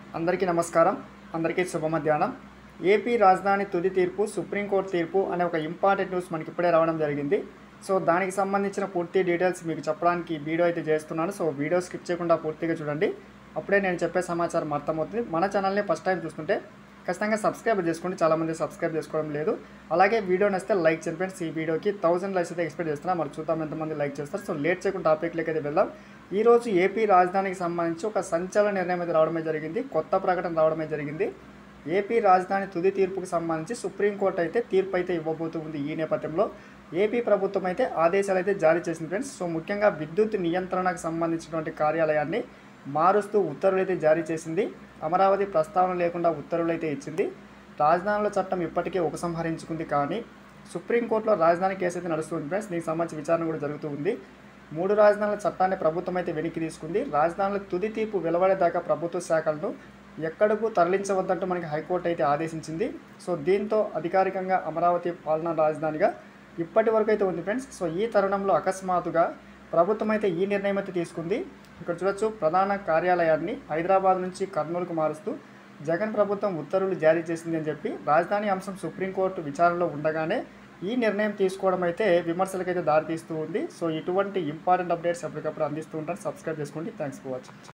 అందరికీ నమస్కారం అందరికీ శుభ మధ్యాహ్నం ఏపీ రాజధాని తుది తీర్పు సుప్రీంకోర్టు తీర్పు అనే ఒక ఇంపార్టెంట్ న్యూస్ మనకి ఇప్పుడే రావడం జరిగింది సో దానికి సంబంధించిన పూర్తి డీటెయిల్స్ మీకు చెప్పడానికి ఈ వీడియో అయితే చేస్తున్నాను సో వీడియో స్కిప్ చేయకుండా పూర్తిగా చూడండి అప్పుడే నేను చెప్పే సమాచారం అర్థమవుతుంది మన ఛానల్ని ఫస్ట్ టైం చూస్తుంటే ఖచ్చితంగా సబ్స్క్రైబ్ చేసుకోండి చాలామంది సబ్స్క్రైబ్ చేసుకోవడం లేదు అలాగే వీడియో నచ్చితే లైక్ చేయండి ఫ్రెండ్స్ ఈ వీడియోకి థౌసండ్ లైక్స్ అయితే ఎక్స్పెక్ట్ చేస్తున్నా మరి చూద్దాం ఎంతమంది లైక్ చేస్తారు సో లేట్ చేయకుండా టాపిక్లోకి అయితే వెళ్దాం ఈ రోజు ఏపీ రాజధానికి సంబంధించి ఒక సంచలన నిర్ణయం అయితే రావడమే జరిగింది కొత్త ప్రకటన రావడమే జరిగింది ఏపీ రాజధాని తుది తీర్పుకు సంబంధించి సుప్రీంకోర్టు అయితే తీర్పు అయితే ఇవ్వబోతుంది ఈ నేపథ్యంలో ఏపీ ప్రభుత్వం అయితే ఆదేశాలు అయితే జారీ చేసింది ఫ్రెండ్స్ సో ముఖ్యంగా విద్యుత్ నియంత్రణకు సంబంధించినటువంటి కార్యాలయాన్ని మారుస్తూ ఉత్తర్వులు అయితే జారీ చేసింది అమరావతి ప్రస్తావన లేకుండా ఉత్తర్వులు అయితే ఇచ్చింది రాజధానుల చట్టం ఇప్పటికే ఉపసంహరించుకుంది కానీ సుప్రీంకోర్టులో రాజధాని కేసు అయితే నడుస్తుంది ఫ్రెండ్స్ దీనికి సంబంధించి విచారణ కూడా జరుగుతూ ఉంది మూడు రాజధానుల చట్టాన్ని ప్రభుత్వం అయితే వెనక్కి తీసుకుంది రాజధానుల తుది తీర్పు వెలువడేదాకా ప్రభుత్వ శాఖలను ఎక్కడకు తరలించవద్దంటూ మనకి హైకోర్టు అయితే ఆదేశించింది సో దీంతో అధికారికంగా అమరావతి పాలనా రాజధానిగా ఇప్పటి వరకు అయితే ఉంది ఫ్రెండ్స్ సో ఈ తరుణంలో అకస్మాత్తుగా ప్రభుత్వం అయితే ఈ నిర్ణయం అయితే తీసుకుంది ఇక్కడ చూడొచ్చు ప్రధాన కార్యాలయాన్ని హైదరాబాద్ నుంచి కర్నూలుకు మారుస్తూ జగన్ ప్రభుత్వం ఉత్తర్వులు జారీ చేసింది అని చెప్పి రాజధాని అంశం సుప్రీంకోర్టు విచారణలో ఉండగానే ఈ నిర్ణయం తీసుకోవడం అయితే విమర్శలకైతే దారితీస్తూ ఉంది సో ఇటువంటి ఇంపార్టెంట్ అప్డేట్స్ ఎప్పటికప్పుడు అందిస్తూ ఉంటాను సబ్స్క్రైబ్ చేసుకోండి థ్యాంక్స్ ఫర్ వాచింగ్